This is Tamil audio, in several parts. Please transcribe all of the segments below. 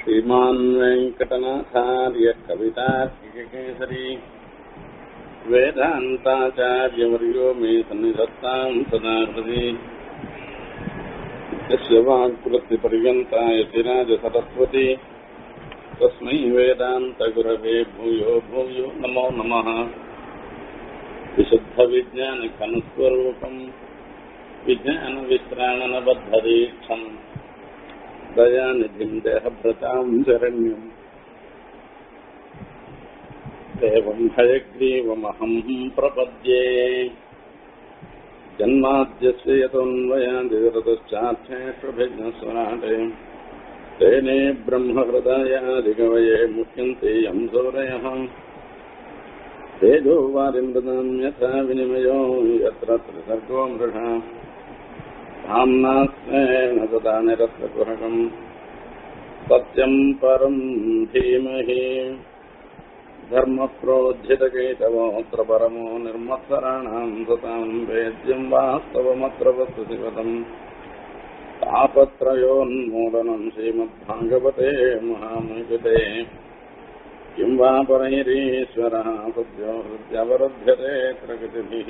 श्रीमान् वेङ्कटनाथार्य कवितार्किककेसरी वेदान्ताचार्यवर्यो मे सन्निधत्ताम् सदा हृदि यस्य वाक्कृतिपर्यन्ता यतिराजसरस्वती तस्मै वेदान्तगुरवे भूयो भूयो नमो नमः विशुद्धविज्ञानघनस्वरूपम् विज्ञानवित्राणनबद्धदीक्षम् दयानिधिम् देहभृताम् शरण्यम् देवम् हयग्रीवमहम् प्रपद्ये जन्माद्यस्य यतोऽन्वयादिरतश्चार्थेष्वभिघ्नस्वराटे तेने ब्रह्महृदयादिकवये मुह्यन्ते यम् सौरयः तेजो वारिमृतम् यथा विनिमयो यत्र त्रिसर्गो मृषा धाम्नास्मेन तदा निरस्तकुहकम् सत्यम् परम् धीमहि धर्मप्रोज्झितकेतवोऽत्र परमो निर्मत्सराणाम् सताम् वेद्यम् वास्तवमत्र वस्तु शिवतम् तापत्रयोन्मूलनम् श्रीमद्भागवते महामुनिकृते किं वा परैरीश्वरः सद्यो हृद्यवरुध्यते प्रकृतिभिः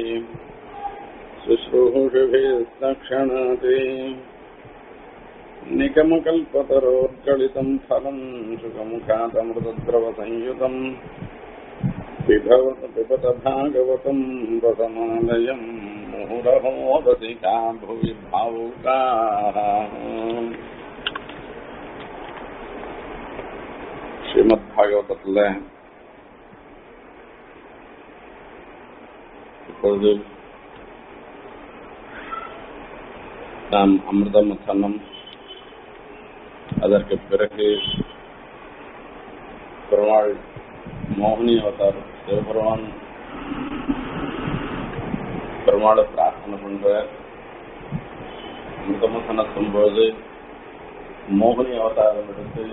शुश्रूषुभिस्तक्षणाति निकमकल्पतरोर्गलितम् फलम् सुखमुखातमृतद्रवसंयुतम् पिबत भागवतम् रसमालयम् मुहुरहोदसिका भुवि भावुकाः ஸ்ரீமத் பாகவதத்தில் இப்பொழுது நாம் அமிர்த மத்தனம் அதற்கு பிறகு பெருமாள் மோகினி அவதார் சிவபெருமான் பெருமாளை பிரார்த்தனை பண்ற அமிர்த மத்தனத்தும் போது மோகினி அவதாரம் எடுத்து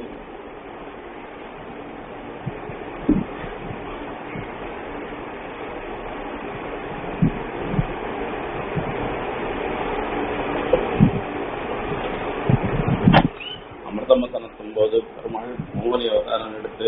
அமிர்தமசனத்தும் போது பெருமாள் மோகனி அவதாரம் எடுத்து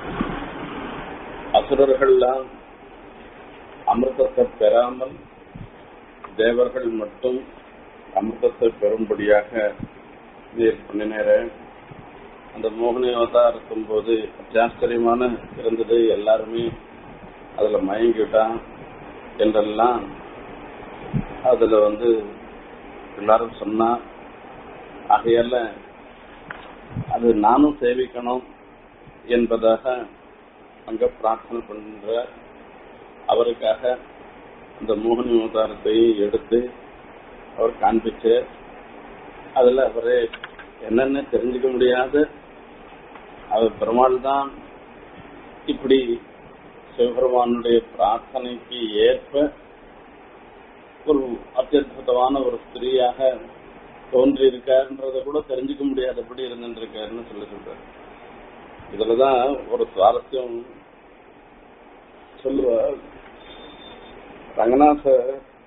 அசுரர்கள்லாம் அமிர்தத்தை பெறாமல் தேவர்கள் மட்டும் அமிர்தத்தை பெறும்படியாக நீர் பண்ணினேர அந்த மோகனி அவதாரத்தும் போது அத்தியாச்சரியமான இருந்தது எல்லாருமே அதுல மயங்கிட்டான் என்றெல்லாம் அதுல வந்து எல்லாரும் சொன்னா ஆகையால அது நானும் சேவிக்கணும் என்பதாக அங்க பிரார்த்தனை பண்ற அவருக்காக அந்த மோகனி அவதாரத்தை எடுத்து அவர் காண்பிச்சு அதுல அவரே என்னன்னு தெரிஞ்சுக்க முடியாத அவர் பெருமாள் தான் இப்படி சிவபெருமானுடைய பிரார்த்தனைக்கு ஏற்ப ஒரு அத்தியுதமான ஒரு ஸ்திரீயாக தோன்றி இருக்காருன்றத கூட தெரிஞ்சுக்க முடியாதபடி இருந்துருக்காருன்னு சொல்லி சொல்றாரு இதுலதான் ஒரு சுவாரஸ்யம் சொல்லுவார் ரங்கநாத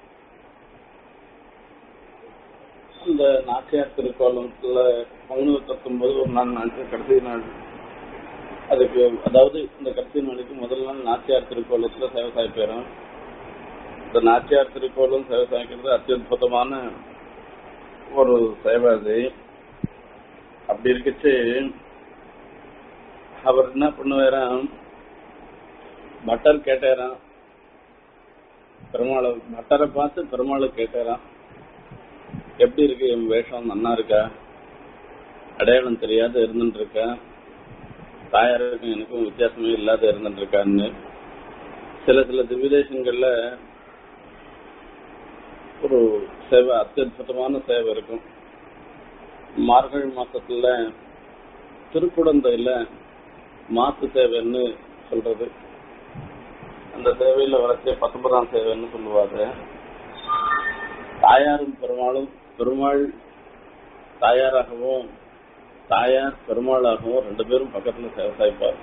அந்த நாச்சியார் திருக்கோலத்துல பங்குனு தத்தும்போது ஒரு நாள் நாள் கடைசி நாள் அதுக்கு அதாவது இந்த கடைசி நாளைக்கு முதல் நாள் நாச்சியார் திருக்கோலத்துல சேவசாய பேரும் இந்த நாச்சியார் திருக்கோலம் சேவசாய்க்கிறது அத்தியுதமான ஒரு சேவை அது அப்படி இருக்கச்சு அவர் என்ன பண்ணுவாராம் பட்டர் கேட்டாராம் பெருமாளை பட்டரை பார்த்து பெருமாளை கேட்டாராம் எப்படி இருக்கு என் வேஷம் நன்னா இருக்கா அடையாளம் தெரியாத இருந்துட்டு இருக்கா தாயாருக்கும் எனக்கும் வித்தியாசமே இல்லாத இருந்துட்டு இருக்கான்னு சில சில திவ்யதேசங்கள்ல ஒரு சேவை அத்தியுதமான சேவை இருக்கும் மார்கழி மாசத்துல திருக்குடந்தையில மாத்து சேவைன்னு சொல்றது அந்த சேவையில வரச்சே பத்தொன்பதாம் சேவைன்னு சொல்லுவாங்க தாயாரும் பெருமாளும் பெருமாள் தாயாராகவும் தாயார் பெருமாளாகவும் ரெண்டு பேரும் பக்கத்துல சேவை சாய்ப்பார்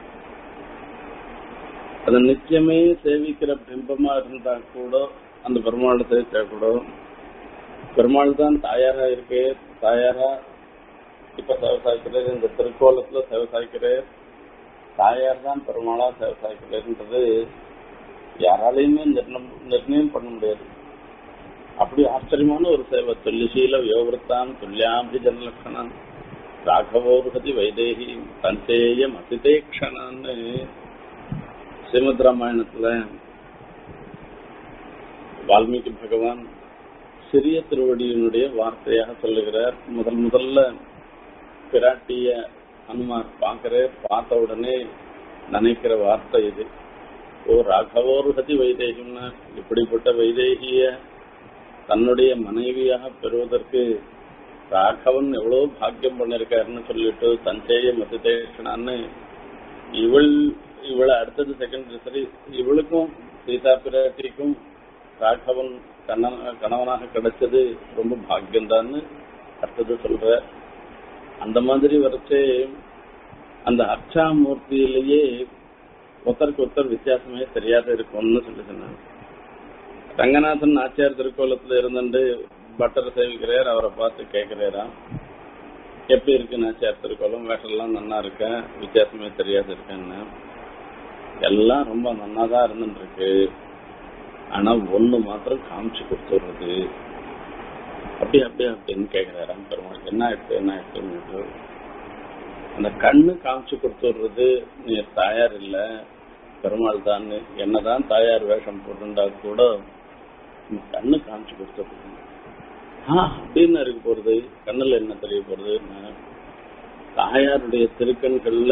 அது நிச்சயமே சேவிக்கிற பிம்பமா இருந்தா கூட அந்த பெருமாளை சேவிச்சா கூட பெருமாள் தான் தாயாரா இருக்கு தாயாரா இப்ப விவசாயிக்கிறார் இந்த திருக்கோலத்துல விவசாயிக்கிறார் தாயார் தான் பெருமாளா விவசாயிக்கிறார்ன்றது யாராலையுமே நிர்ணயம் நிர்ணயம் பண்ண முடியாது அப்படி ஆச்சரியமான ஒரு சேவை துல்லிசீல வியோகிருத்தான் துல்லியாம்பி ஜனலட்சணம் ராகவோருகதி வைதேகி தஞ்சேயம் அதிதேக்ஷணான்னு ஸ்ரீமத் ராமாயணத்துல வால்மீகி பகவான் சிறிய திருவடியினுடைய வார்த்தையாக சொல்லுகிறார் முதல் முதல்ல பிராட்டிய ஹனுமார் பார்க்கிற பார்த்த உடனே நினைக்கிற வார்த்தை இது ஓ ராகவோருகதி வைதேகின்னா இப்படிப்பட்ட வைதேகிய தன்னுடைய மனைவியாக பெறுவதற்கு ராகவன் எவ்வளவு பாக்கியம் பண்ணிருக்காருன்னு சொல்லிட்டு சஞ்சய மதிதேஷனான்னு இவள் இவளை அடுத்தது செகண்ட் சரி இவளுக்கும் சீதா பிராட்டிக்கும் ராகவன் கண்ண- கணவனாக கிடைச்சது ரொம்ப பாக்கியம்தான்னு அடுத்தது சொல்ற அந்த மாதிரி வரைச்சே அந்த அர்ச்சாமூர்த்தியிலேயே ஒருத்தருக்கு ஒருத்தர் வித்தியாசமே தெரியாத இருக்கும்னு சொல்லி சொன்னாங்க ரங்கநாதன் நாச்சியார் திருக்கோலத்துல இருந்துட்டு பட்டர் சேவிக்கிறார் அவரை பார்த்து கேட்கிறாராம் எப்படி இருக்கு நாச்சியார் திருக்கோலம் வேஷம்லாம் நன்னா இருக்க வித்தியாசமே தெரியாது இருக்கேன்னு எல்லாம் ரொம்ப நன்னா தான் இருந்துட்டு இருக்கு ஆனா ஒண்ணு மாத்திரம் காமிச்சு கொடுத்துடுறது அப்படி அப்படி அப்படின்னு கேக்குறாராம் பெருமாள் என்ன ஆயிடுச்சு என்ன ஆயிடுச்சுன்னு அந்த கண்ணு காமிச்சு கொடுத்துடுறது நீ தாயார் இல்ல பெருமாள் தான் என்னதான் தாயார் வேஷம் போட்டுண்டா கூட நீ கண்ணு காமிச்சு கொடுத்துடுறது ஆ அப்படின்னு இருக்க போறது கண்ணுல என்ன தெரிய போறதுன்னு தாயாருடைய திருக்கண்கள்ல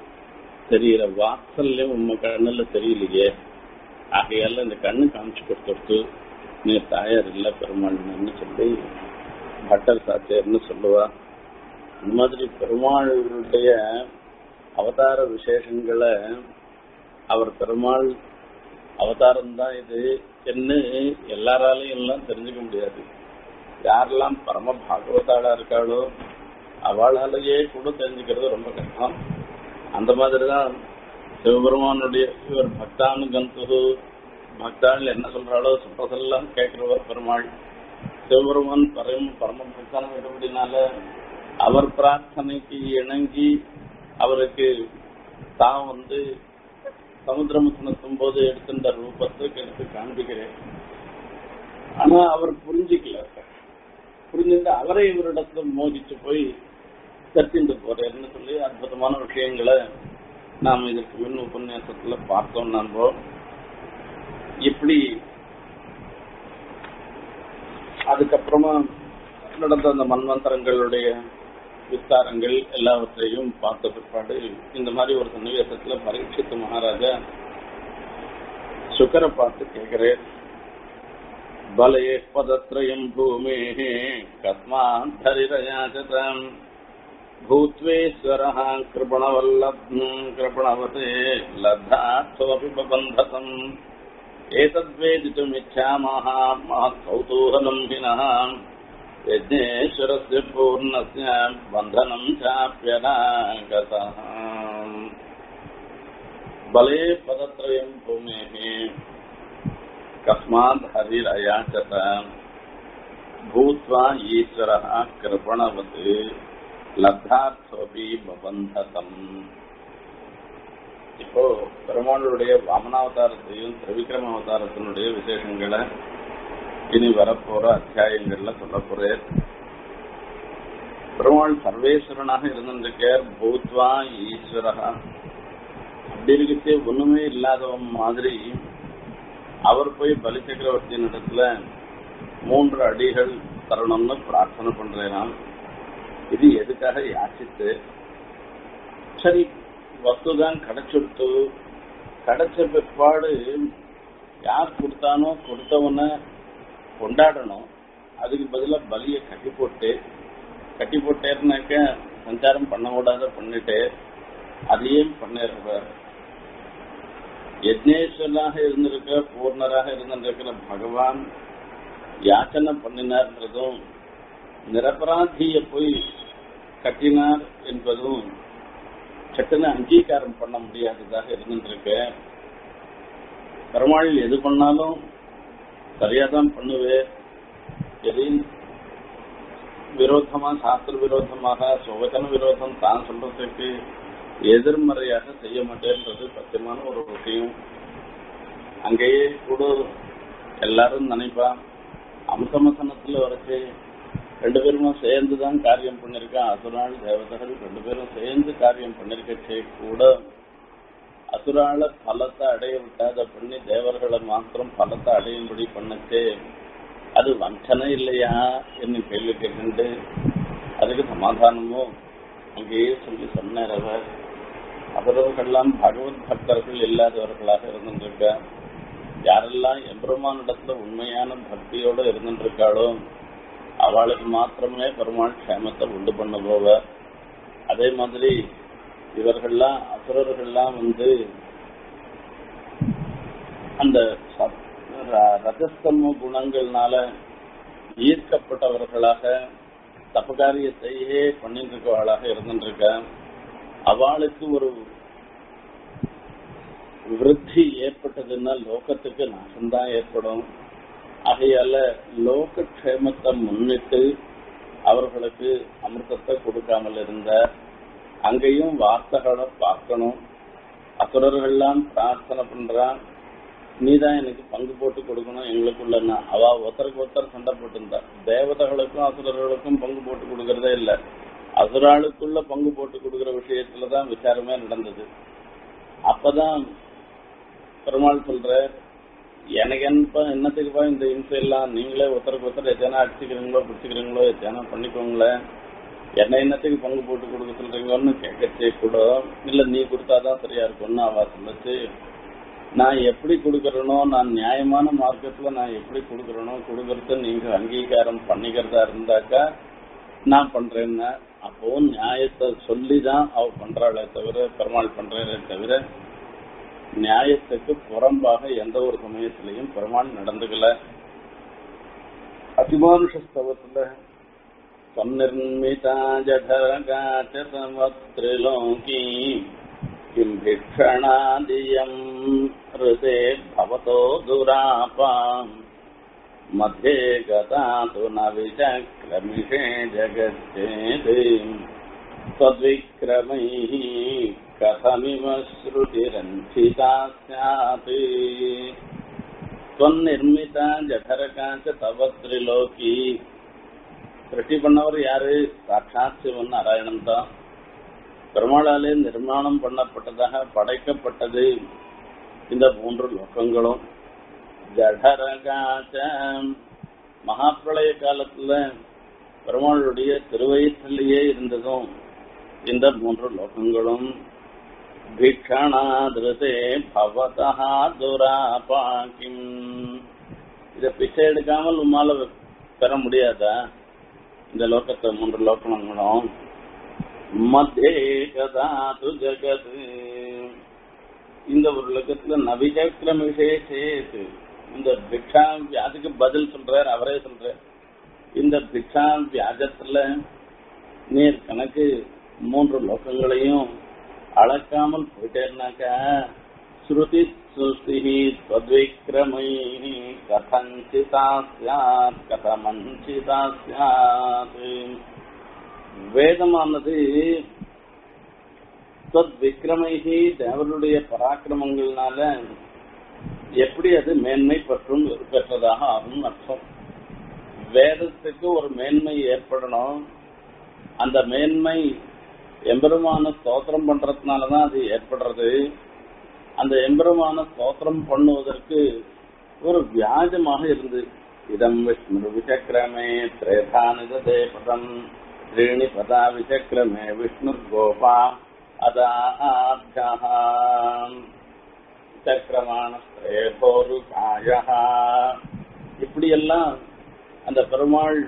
தெரியற வாசல்லையும் உண்மை கண்ணுல தெரியலையே ஆகையால இந்த கண்ணு காமிச்சு கொடுத்துடுத்து நீ தாயார் இல்ல பெருமாள்னு சொல்லி பட்டர் சாத்தியர்னு சொல்லுவா அந்த மாதிரி பெருமாளுடைய அவதார விசேஷங்களை அவர் பெருமாள் அவதாரம் தான் இது என்ன எல்லாராலையும் எல்லாம் தெரிஞ்சுக்க முடியாது யாரெல்லாம் பரம பாகவதாளா இருக்காளோ அவளாலேயே கூட தெரிஞ்சுக்கிறது ரொம்ப கஷ்டம் அந்த மாதிரிதான் சிவபெருமானுடைய இவர் பக்தானு கந்து பக்தாள் என்ன சொல்றாளோ சொல்றதெல்லாம் கேட்கிறவர் பெருமாள் சிவபெருமான் பரம பரம பக்தான இருக்கிறபடினால அவர் பிரார்த்தனைக்கு இணங்கி அவருக்கு தான் வந்து சமுத்திரமுத்தனத்தும் போது எடுத்திருந்த ரூபத்துக்கு எடுத்து காண்பிக்கிறேன் ஆனா அவர் புரிஞ்சுக்கல புரிஞ்சுட்டு அவரை இவரிடத்துல மோதிச்சு போய் கத்திண்டு போறேன்னு சொல்லி அற்புதமான விஷயங்களை நாம் இதற்கு முன் உபன்யாசத்துல பார்த்தோம் நம்ம இப்படி அதுக்கப்புறமா நடந்த அந்த மன்வந்தரங்களுடைய விஸ்தாரங்கள் எல்லாவற்றையும் பார்த்த பிற்பாடு இந்த மாதிரி ஒரு சன்னிவேசத்துல பரீட்சித்து மகாராஜா சுக்கரை பார்த்து கேட்கிறேன் பலே பதத்ரயம் பூமே கஸ்மாத் ஹரிரயாச்சதம் भूत्वेश्वरः कृपणवल्लब्धम् कृपणवते लब्धार्थमपि बबन्धतम् एतद्वेदितुमिच्छामः महत्कौतूहलम् हिनः यज्ञेश्वरस्य पूर्णस्य बन्धनम् चाप्यनागतः बले पदत्रयम् भूमेः कस्मात् हरिरयाचत भूत्वा ईश्वरः कृपणवत् லப்தார்த்தோபி பபந்ததம் இப்போ பெருமாளுடைய வாமனாவதாரத்தையும் திரிவிக்ரம அவதாரத்தினுடைய விசேஷங்களை இனி வரப்போற அத்தியாயங்கள்ல சொல்ல போறேன் பெருமாள் சர்வேஸ்வரனாக இருந்திருக்கார் பூத்வா ஈஸ்வரகா அப்படி இருக்கே ஒண்ணுமே இல்லாதவன் மாதிரி அவர் போய் பலி சக்கரவர்த்தியின் இடத்துல மூன்று அடிகள் தரணும்னு பிரார்த்தனை பண்றேனாம் இது எதுக்காக யாசித்து சரி வஸ்துதான் கிடைச்சுடுத்து கிடைச்ச பிற்பாடு யார் கொடுத்தானோ கொடுத்தவன கொண்டாடணும் அதுக்கு பதிலா பலிய கட்டி போட்டு கட்டி போட்டேன்னாக்க சஞ்சாரம் பண்ண கூடாத பண்ணிட்டு அதையும் பண்ணிடுறார் யஜ்னேஸ்வரனாக இருந்திருக்க பூர்ணராக இருந்திருக்கிற பகவான் யாச்சனை பண்ணினார்ன்றதும் நிரபராதிய போய் கட்டினார் என்பதும் சட்டுன்னு அங்கீகாரம் பண்ண முடியாததாக இருந்திருக்க பெருமாள் எது பண்ணாலும் சரியாதான் பண்ணுவேன் எதையும் விரோதமா சாஸ்திர விரோதமாக சுவச்சன விரோதம் தான் சொல்றதுக்கு எதிர்மறையாக செய்ய மாட்டேன்றது சத்தியமான ஒரு விஷயம் அங்கேயே கூட எல்லாரும் நினைப்பா அம்சமசனத்துல வரைச்சு ரெண்டு பேருமா சேர்ந்து தான் காரியம் பண்ணிருக்கா அசுராள் தேவதைகள் ரெண்டு பேரும் சேர்ந்து காரியம் பண்ணிருக்கச்சே கூட அசுரால பலத்தை அடைய விட்டாத பண்ணி தேவர்களை மாத்திரம் பலத்தை அடையும்படி பண்ணச்சே அது வஞ்சனை இல்லையா என்று கேள்வி கேட்டு அதுக்கு சமாதானமும் அங்கேயே சொல்லி சொன்னார் அவர் அவரவர்கள்லாம் பகவத் பக்தர்கள் இல்லாதவர்களாக இருந்துருக்க யாரெல்லாம் எம்பெருமானிடத்துல உண்மையான பக்தியோட இருந்துருக்காளோ அவளுக்கு மாத்திரமே பெருமாள் க்ஷேமத்தை உண்டு பண்ண போவார் அதே மாதிரி இவர்கள்லாம் அசுரர்கள்லாம் வந்து அந்த சத்- ர- ரஜஸ்தம குணங்கள்னால ஈர்க்கப்பட்டவர்களாக தப்பகாரியத்தையே பண்ணிட்டு இருக்கவளாக இருந்துருக்க அவளுக்கு ஒரு விருத்தி ஏற்பட்டதுன்னா லோகத்துக்கு நாசம்தான் ஏற்படும் ஆகையால லோக க்ஷேமத்தை முன்னிட்டு அவர்களுக்கு அமிர்தத்தை கொடுக்காமல் இருந்த அங்கேயும் வார்த்தைகளை பார்க்கணும் அசுரர்கள்லாம் பிரார்த்தனை பண்றான் நீதான் எனக்கு பங்கு போட்டு கொடுக்கணும் எங்களுக்குள்ளன்னா அவ ஒருத்தருக்கு ஒருத்தர் சண்டை போட்டிருந்தா தேவதைகளுக்கும் அசுரர்களுக்கும் பங்கு போட்டு கொடுக்கறதே இல்ல அசுராளுக்குள்ள பங்கு போட்டு கொடுக்கிற விஷயத்துலதான் விசாரமே நடந்தது அப்பதான் பெருமாள் சொல்ற எனக்கு என்னப்பா என்னத்துக்குப்பா இந்த இம்சை எல்லாம் நீங்களே ஒருத்தருக்கு ஒருத்தர் எத்தனை அடிச்சுக்கிறீங்களோ பிடிச்சிக்கிறீங்களோ எத்தனை பண்ணிக்கோங்களேன் என்ன என்னத்துக்கு பங்கு போட்டு கொடுக்க சொல்றீங்களோன்னு கேட்கச்சே கூட இல்ல நீ கொடுத்தாதான் சரியா இருக்கும்னு அவ சொல்லுச்சு நான் எப்படி கொடுக்கறனோ நான் நியாயமான மார்க்கத்துல நான் எப்படி கொடுக்கறனோ கொடுக்கறத நீங்க அங்கீகாரம் பண்ணிக்கிறதா இருந்தாக்கா நான் பண்றேன்னா அப்போ நியாயத்தை சொல்லிதான் அவ பண்றாளே தவிர பெருமாள் பண்றே தவிர நியாயத்துக்கு புறம்பாக எந்த ஒரு சமயத்திலையும் பெருமாள் நடந்துக்கல அதிமானுஷஸ்தவத்துல சந்நிர்மிதா ஜடரகாச்ச சமத்ரிலோகி किं भिक्षणादियम् ऋते भवतो दुरापाम् मध्ये गता तु न विचक्रमिषे जगच्चेत् त्वद्विक्रमैः कथमिव श्रुतिरञ्चिता स्यात् त्वन्निर्मिता जठरका च तव त्रिलोकी சிருஷ்டி பண்ணவர் யாரு சாட்சாத் சிவன் நாராயணன் தான் பெருமாளாலே நிர்மாணம் பண்ணப்பட்டதாக படைக்கப்பட்டது இந்த மூன்று லோகங்களும் ஜடரகாச்ச மகாப்பிரளய காலத்துல பெருமாளுடைய திருவயிற்றிலேயே இருந்ததும் இந்த மூன்று லோகங்களும் பிக்ஷணாதிருதே பவதா துராபாக்கிம் இத பிச்சை எடுக்காமல் உம்மால பெற முடியாதா இந்த லோகத்தை மூன்று லோகங்களும் மத்தியே கதாது ஜகத் இந்த ஒரு லோகத்துல நவிஜக்கிரமிஷே சேத்து இந்த பிக்ஷா அதுக்கு பதில் சொல்றார் அவரே சொல்றார் இந்த பிக்ஷா வியாஜத்துல நீர் கணக்கு மூன்று லோகங்களையும் அளக்காமல் போயிட்டேன்னாக்கா ஸ்ருதி சுஸ்திஹி त्वद्विक्रमै कथञ्चिता स्यात् कथमञ्चिता स्यात् வேதமானது விக்ரமைகி தேவருடைய பராக்கிரமங்கள்னால எப்படி அது மேன்மை பற்றும் பெற்றதாக ஆகும் அர்த்தம் வேதத்துக்கு ஒரு மேன்மை ஏற்படணும் அந்த மேன்மை எம்பெருமான ஸ்தோத்திரம் பண்றதுனாலதான் அது ஏற்படுறது அந்த எம்பெருமான ஸ்தோத்திரம் பண்ணுவதற்கு ஒரு வியாஜமாக இருந்து இதம் விஷ்ணு விசக்கிரமே திரேதானிதே பதம் त्रीणि पदा विचक्रमे विष्णुर्गोपा अदाभ्यः சக்கரமானஸ்திரேபோருகாய இப்படியெல்லாம் அந்த பெருமாள்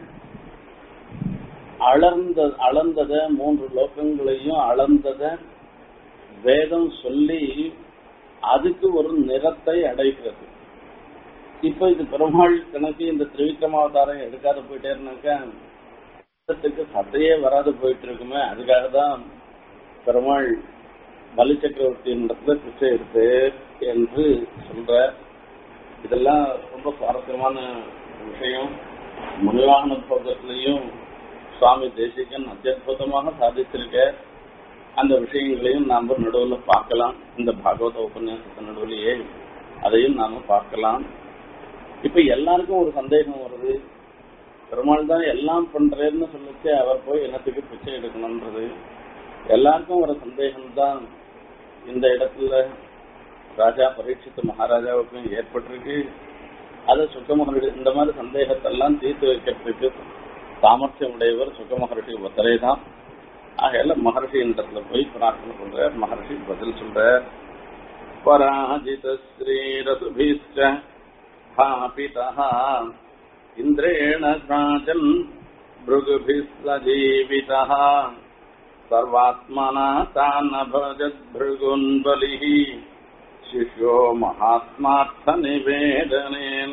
அளர்ந்த அளந்தத மூன்று லோகங்களையும் அளந்தத வேதம் சொல்லி அதுக்கு ஒரு நிறத்தை அடைக்கிறது இப்ப இது பெருமாள் கணக்கு இந்த திரிவிக்ரமாவதாரம் எடுக்காத போயிட்டே இருந்தாக்கா யுத்தத்துக்கு சத்தையே வராது போயிட்டு இருக்குமே அதுக்காக தான் பெருமாள் பலி சக்கரவர்த்தியின் இடத்துல பிச்சை எடுத்து என்று சொல்ற இதெல்லாம் ரொம்ப சுவாரஸ்யமான விஷயம் முனிவாகன போகத்திலையும் சுவாமி தேசிகன் அத்தியுதமாக சாதிச்சிருக்க அந்த விஷயங்களையும் நாம நடுவில் பார்க்கலாம் இந்த பாகவத உபன்யாசத்து நடுவிலேயே அதையும் நாம பார்க்கலாம் இப்ப எல்லாருக்கும் ஒரு சந்தேகம் வருது பெருமாள் தான் எல்லாம் பண்றேன்னு சொல்லிச்சு அவர் போய் என்னத்துக்கு பிச்சை எடுக்கணும்ன்றது எல்லாருக்கும் ஒரு சந்தேகம் தான் இந்த இடத்துல ராஜா பரீட்சித்து மகாராஜாவுக்கும் ஏற்பட்டிருக்கு அதை சுக்கமகர்ஷி இந்த மாதிரி சந்தேகத்தெல்லாம் தீர்த்து வைக்கிறதுக்கு சாமர்த்தியம் உடையவர் சுக்கமகர்ஷி ஒத்தரே தான் ஆகையால மகர்ஷின்றதுல போய் பிரார்த்தனை பண்ற மகர்ஷி பதில் சொல்ற பராஜித ஸ்ரீரசுபீஷ்ட स्थापितः इन्द्रेण राजन् भृगुभिः सर्वात्मना तानभजद्भृगुन् बलिः शिष्यो महात्मार्थनिवेदनेन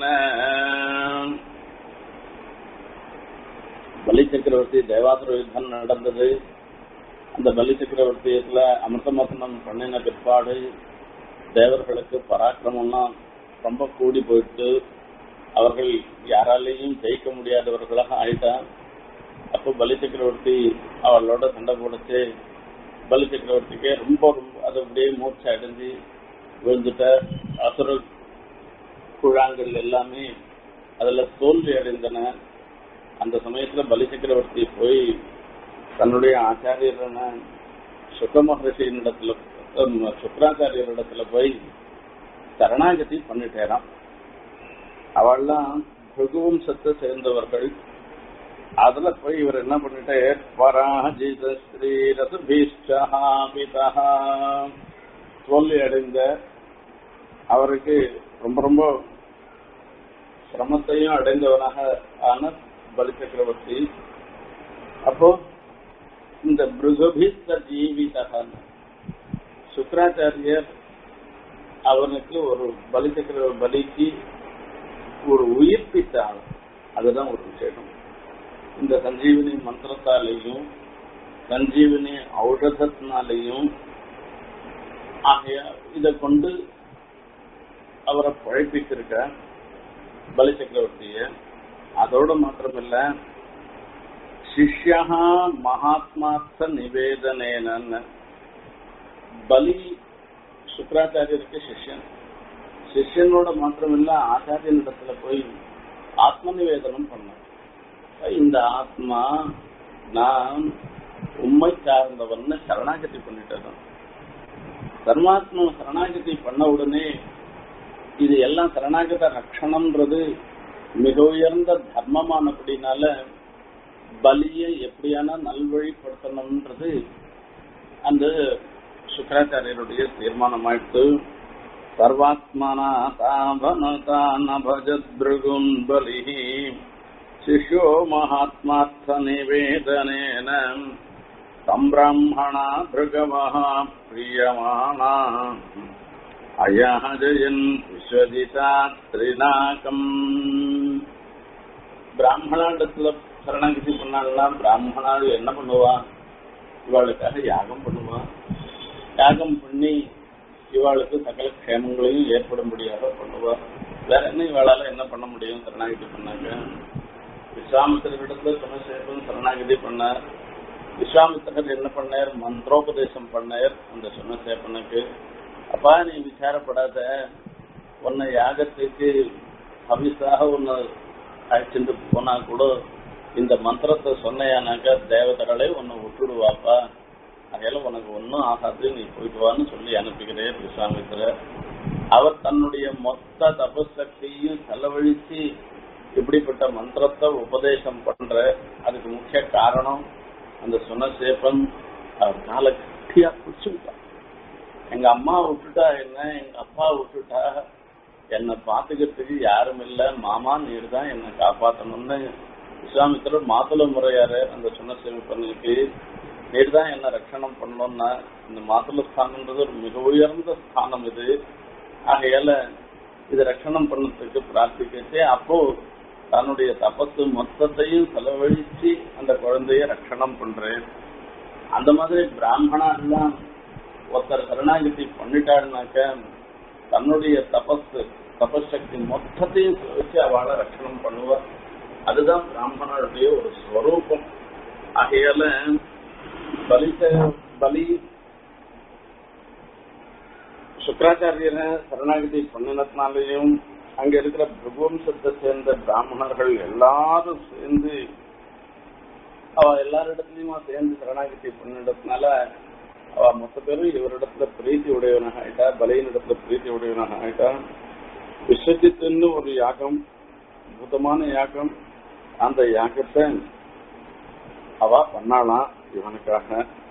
பலி சக்கரவர்த்தி தேவாசுர யுத்தம் நடந்தது அந்த பலி சக்கரவர்த்தியத்துல அமிர்தமசனம் பண்ணின பிற்பாடு தேவர்களுக்கு பராக்கிரமம்லாம் ரொம்ப கூடி போயிட்டு அவர்கள் யாராலையும் ஜெயிக்க முடியாதவர்களாக ஆயிட்டா அப்போ பலி சக்கரவர்த்தி அவளோட சண்டை போடுச்சு பலி சக்கரவர்த்திக்கே ரொம்ப ரொம்ப அது அப்படியே மூர்ச்சை அடைஞ்சு விழுந்துட்ட அசுர குழாங்கள் எல்லாமே அதுல தோல்வி அடைந்தன அந்த சமயத்துல பலி சக்கரவர்த்தி போய் தன்னுடைய ஆச்சாரியரான சுக மகர்ஷியினிடத்துல சுக்கராச்சாரியரிடத்துல போய் சரணாகதி பண்ணிட்டேராம் அவள்லாம் பிருகுவம்சத்தை சேர்ந்தவர்கள் அதுல போய் இவர் என்ன பண்ணிட்டு பராஜித ஸ்ரீ ரசபீஷ்டா தோல்வி அடைந்த அவருக்கு ரொம்ப ரொம்ப சிரமத்தையும் அடைந்தவனாக ஆன பலி சக்கரவர்த்தி அப்போ இந்த பிருகபிஸ்த ஜீவிதகன் சுக்கராச்சாரியர் அவனுக்கு ஒரு பலி சக்கர பலிக்கு ஒரு உயிர்ப்பித்தாள் அதுதான் ஒரு விஷயம் இந்த சஞ்சீவினி மந்திரத்தாலேயும் சஞ்சீவினி ஔஷதத்தினாலேயும் ஆகைய இதை கொண்டு அவரை பழைப்பிச்சிருக்க பலி சக்கரவர்த்திய அதோட மாத்திரமில்ல சிஷ்யா மகாத்மார்த்த நிவேதனேன பலி சுக்கராச்சாரியருக்கு சிஷ்யன் சிஷ்யனோட மாத்திரமில்ல ஆச்சாரியனிடத்துல போய் ஆத்ம நிவேதனம் பண்ண இந்த ஆத்மா நான் உண்மை சார்ந்தவன் சரணாகதி பண்ணிட்டேன் தர்மாத்ம சரணாகதி பண்ண உடனே இது எல்லாம் சரணாகத ரட்சணம்ன்றது மிக உயர்ந்த தர்மமானபடினால பலியை எப்படியான நல்வழிப்படுத்தணும்ன்றது அந்த சுக்கராச்சாரியருடைய தீர்மானமாயிட்டு சர்வாத்மனா தாபனதான் அபஜத்ருகுன் பலிः शिष्यो महात्मार्थ निवेदनेन सम्ब्राह्मणा भृगवः प्रीयमाणा अयः जयन् विश्वजिता त्रिनाकम् பிராமணாண்டத்துல சரணாகதி பண்ணாங்கன்னா பிராமணாள் என்ன பண்ணுவா இவாளுக்காக யாகம் பண்ணுவா யாகம் பண்ணி இவாளுக்கு சகல க்ஷேமங்களையும் ஏற்படும்படியாக பண்ணுவா வேற என்ன இவாளால என்ன பண்ண முடியும் சரணாகதி பண்ணாங்க விஸ்வாமித்திரிடத்துல சுனசேபன் சரணாகதி பண்ணார் விஸ்வாமித்திரர் என்ன பண்ணார் மந்திரோபதேசம் பண்ணார் அந்த சுனசேபனுக்கு அப்பா நீ விசாரப்படாத உன்னை யாகத்துக்கு ஹவிஸாக உன்னை அழைச்சிட்டு போனா கூட இந்த மந்திரத்தை சொன்னையானாக்கா தேவதகளே உன்னை விட்டுடுவாப்பா அதனால உனக்கு ஒன்றும் ஆகாது நீ போயிட்டு வான்னு சொல்லி அனுப்புகிறேன் விஸ்வாமித்திரர் அவர் தன்னுடைய மொத்த தபசக்தியும் செலவழிச்சு இப்படிப்பட்ட மந்திரத்தை உபதேசம் பண்ற அதுக்கு முக்கிய காரணம் அந்த சுனசேப்பன் அவர் கால கட்டியா பிடிச்சுட்டான் எங்க அம்மா விட்டுட்டா என்ன எங்க அப்பா விட்டுட்டா என்னை பாத்துக்கிறதுக்கு யாரும் இல்ல மாமா நீர் தான் என்னை காப்பாத்தணும்னு விஸ்வாமித்திரர் மாதுள முறையாரு அந்த சுனசேப்பனுக்கு நீர் தான் என்ன ரட்சணம் பண்ணணும்னா இந்த மாதுள ஸ்தானம்ன்றது ஒரு மிக உயர்ந்த ஸ்தானம் இது ஆகையால இது ரட்சணம் பண்ணதுக்கு பிரார்த்திக்கிச்சு அப்போ தன்னுடைய தபத்து மொத்தத்தையும் செலவழிச்சு அந்த குழந்தைய ரட்சணம் பண்றேன் அந்த மாதிரி பிராமணா எல்லாம் ஒருத்தர் சரணாகதி பண்ணிட்டாருனாக்க தன்னுடைய தபஸ் தபசக்தி மொத்தத்தையும் வச்சு அவளை ரட்சணம் பண்ணுவா அதுதான் பிராமணருடைய ஒரு ஸ்வரூபம் ஆகையால பலி சே- பலி சுக்கராச்சாரியரை சரணாகதி பண்ணினதுனாலையும் அங்க இருக்கிற பிரபுவம்சத்தை சேர்ந்த பிராமணர்கள் எல்லாரும் சேர்ந்து அவ எல்லாரிடத்துலயுமா சேர்ந்து சரணாகதி பண்ணினதுனால அவ மொத்த பேரும் இவரிடத்துல பிரீத்தி உடையவனாக ஆயிட்டா பலியினிடத்துல பிரீத்தி உடையவனாக ஆயிட்டா விஸ்வஜித்துன்னு ஒரு யாகம் அற்புதமான யாகம் அந்த யாகத்தை அவ பண்ணாலாம் இவனுக்காக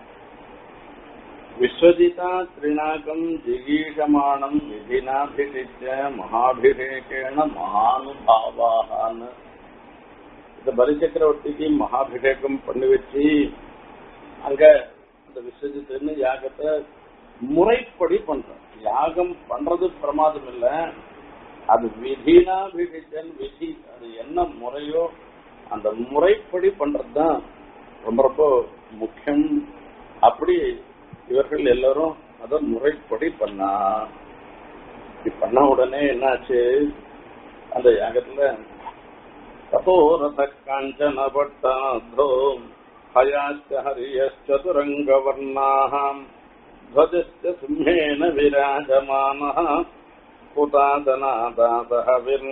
விஸ்வஜிதா திரிநாகம் ஜிகீஷமானம் விதினாபிஷிச்ச மகாபிஷேகேன மகானுபாவான்னு இந்த பலி சக்கரவர்த்திக்கு மகாபிஷேகம் பண்ணி வச்சு அங்க அந்த விஸ்வஜித்துன்னு யாகத்தை முறைப்படி பண்றோம் யாகம் பண்றது பிரமாதம் இல்ல அது விதினாபிஷிச்சன் விதி அது என்ன முறையோ அந்த முறைப்படி பண்றதுதான் ரொம்ப ரொம்ப முக்கியம் அப்படி இவர்கள் எல்லாரும் அத முறைப்படி பண்ணா இப்படி பண்ண உடனே என்னாச்சு அந்த யாகத்துல தபோரத காஞ்சன பட்டாதோ ஹயாச்ச ஹரியச்சதுரங்கவர்ணாம் ध्वजश्च सिंहेन विराजमानः हुतादनादात हविर्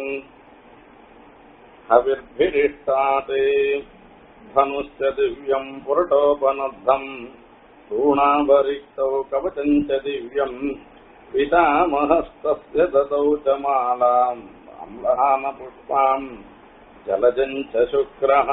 हविर्भिरिष्टाते धनुश्च दिव्यम् पुरटोपनद्धम् तूणावरिक्तौ कवचम् च दिव्यम् पितामहस्तस्य ददौ च मालाम् अम्लानपुष्पाम् जलजम् च शुक्रः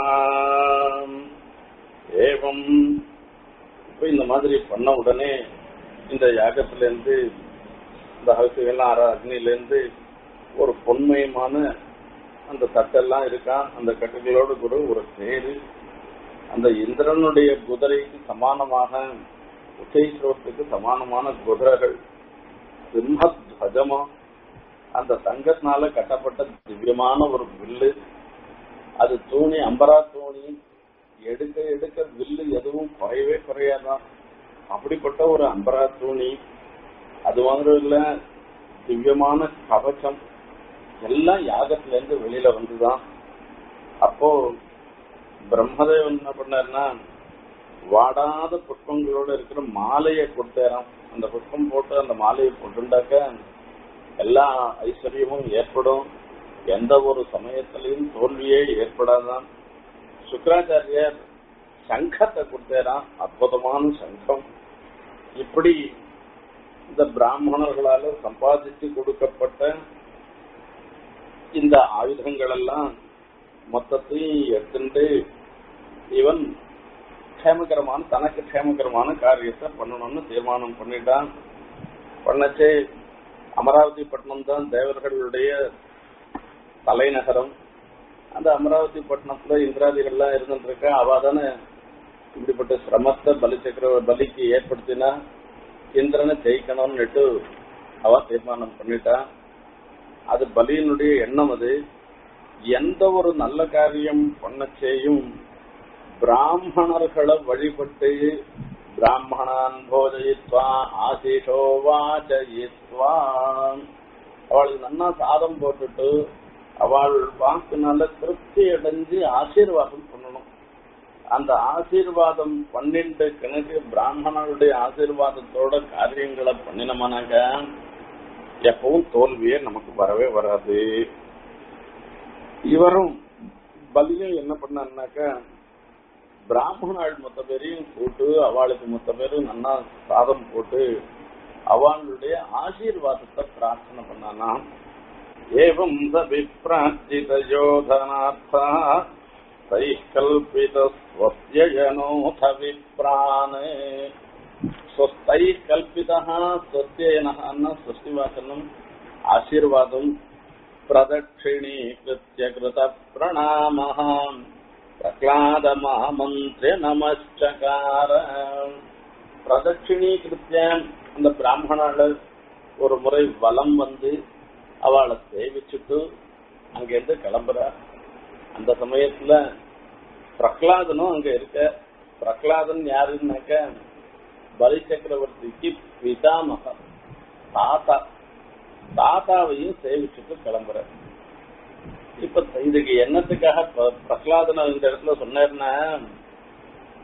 एवम् இப்ப இந்த மாதிரி பண்ண உடனே இந்த யாகத்துல இருந்து இந்த ஹவுசுகள்லாம் அற அக்னில இருந்து ஒரு பொன்மயமான அந்த தட்டெல்லாம் இருக்கா அந்த கட்டுகளோடு கூட ஒரு தேரு அந்த இந்திரனுடைய குதிரைக்கு சமானமாக உச்சைஸ்வரத்துக்கு சமானமான குதிரைகள் சிம்மத்வஜமா அந்த தங்கத்தினால கட்டப்பட்ட திவ்யமான ஒரு வில்லு அது தூணி அம்பரா தூணி எடுக்க எடுக்க வில்லு எதுவும் குறையவே குறையாதான் அப்படிப்பட்ட ஒரு அம்பரா தூணி அது மாத்திரம் இல்ல திவ்யமான கவச்சம் எல்லாம் யாகத்துல இருந்து வெளியில வந்துதான் அப்போ பிரம்மதேவன் என்ன பண்ணாருன்னா வாடாத புஷ்பங்களோட இருக்கிற மாலையை கொடுத்தாராம் அந்த புஷ்பம் போட்டு அந்த மாலையை போட்டுண்டாக்க எல்லா ஐஸ்வர்யமும் ஏற்படும் எந்த ஒரு சமயத்திலையும் தோல்வியே ஏற்படாதான் சுக்கராச்சாரியர் சங்கத்தை கொடுத்தாராம் அற்புதமான சங்கம் இப்படி இந்த பிராமணர்களால சம்பாதிச்சு கொடுக்கப்பட்ட இந்த ஆயுதங்கள் எல்லாம் மொத்தத்தையும் எடுத்துட்டு இவன் க்ஷேமகரமான தனக்கு க்ஷேமகரமான காரியத்தை பண்ணணும்னு தீர்மானம் பண்ணிட்டான் பண்ணச்சே அமராவதி பட்டணம் தான் தேவர்களுடைய தலைநகரம் அந்த அமராவதி பட்டணத்துல இந்திராதிகள்லாம் இருந்துட்டு இருக்கா அவ தானே இப்படிப்பட்ட சிரமத்தை பலி சக்கர பலிக்கு ஏற்படுத்தினா இந்திரனை ஜெயிக்கணும்னுட்டு அவ தீர்மானம் பண்ணிட்டா அது பலியினுடைய எண்ணம் அது எந்த ஒரு நல்ல காரியம் பண்ணச்சேயும் பிராமணர்களை வழிபட்டு பிராமணான் போஜயித்வா ஆசிஷோ வாச்சயித்வா அவளுக்கு நன்னா சாதம் போட்டுட்டு அவள் வாக்குனால திருப்தி அடைஞ்சு ஆசீர்வாதம் பண்ணணும் அந்த ஆசீர்வாதம் பன்னெண்டு கணக்கு பிராமணர்களுடைய ஆசீர்வாதத்தோட காரியங்களை பண்ணினோம்னாக்க எப்பவும் தோல்வியே நமக்கு வரவே வராது இவரும் பலியும் என்ன பண்ணாருனாக்க பிராமணாள் மொத்த பேரையும் கூட்டு அவளுக்கு மொத்த பேரும் நன்னா சாதம் போட்டு அவளுடைய ஆசீர்வாதத்தை பிரார்த்தனை பண்ணானா एवं स विप्रार्जितयोधनार्था तैः कल्पितस्वस्य जनोऽथ विप्रान् स्वस्तैः कल्पितः स्वस्येनः अन्न स्वस्तिवाचनम् आशीर्वादम् प्रदक्षिणीकृत्य कृतप्रणामः प्रह्लादमहामन्त्र्य नमश्चकार பிரதட்சிணீகிருத்திய அந்த பிராமணால ஒரு முறை வலம் வந்து அவளை சேவிச்சுட்டு அங்கிருந்து கிளம்புறா அந்த சமயத்துல பிரகலாதனும் அங்க இருக்க பிரகலாதன் யாருன்னாக்க பலி சக்கரவர்த்திக்கு பிதாமக தாத்தா தாத்தாவையும் சேவிச்சுட்டு கிளம்புற இப்ப இதுக்கு என்னத்துக்காக பிர- பிரகலாதன் இந்த இடத்துல சொன்னாருன்னா